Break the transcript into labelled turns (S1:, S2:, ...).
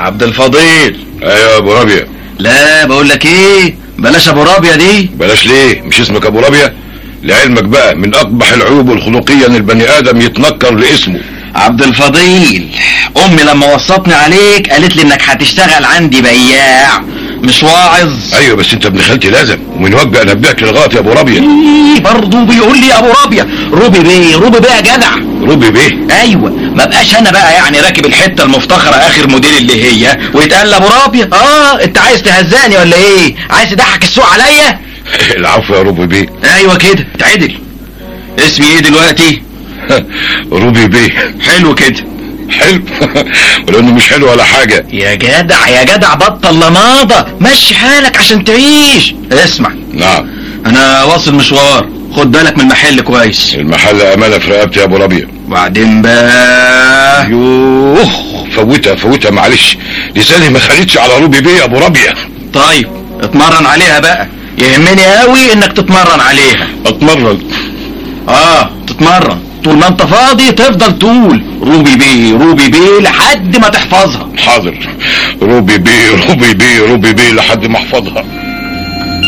S1: عبد الفضيل
S2: ايوه يا ابو ربيع
S1: لا بقول لك ايه بلاش ابو رابية دي
S2: بلاش ليه مش اسمك ابو ربيع لعلمك بقى من اقبح العيوب الخلقيه ان البني ادم يتنكر لاسمه
S1: عبد الفضيل امي لما وصتني عليك قالت لي انك هتشتغل عندي بياع مش واعظ
S2: ايوه بس انت ابن خالتي لازم ومن وجه انبهك للغلط يا ابو ربيع
S1: إيه برضه بيقول لي ابو رابية روبي بيه روبي بيه يا جدع
S2: روبي بيه
S1: ايوه ما بقاش انا بقى يعني راكب الحته المفتخره اخر موديل اللي هي ويتقال لي ابو رابية اه انت عايز تهزاني ولا ايه عايز تضحك السوق عليا
S2: العفو يا روبي بيه
S1: ايوه كده تعدل اسمي ايه دلوقتي
S2: روبي بيه
S1: حلو كده
S2: حلو ولانه مش حلو ولا حاجه
S1: يا جدع يا جدع بطل لماضة مشي حالك عشان تعيش اسمع
S2: نعم
S1: انا واصل مشوار خد بالك من المحل كويس
S2: المحل امانه في رقبتي يا ابو ربيع
S1: وبعدين بقى
S2: يوه فوتها فوتها معلش لساني ما خليتش على روبي بيه يا ابو ربيع
S1: طيب اتمرن عليها بقى يهمني قوي انك تتمرن عليها
S2: اتمرن
S1: اه تتمرن طول ما انت فاضي تفضل تقول روبي بيه روبي بيه لحد ما تحفظها
S2: حاضر روبي بيه روبي بيه روبي بيه لحد ما احفظها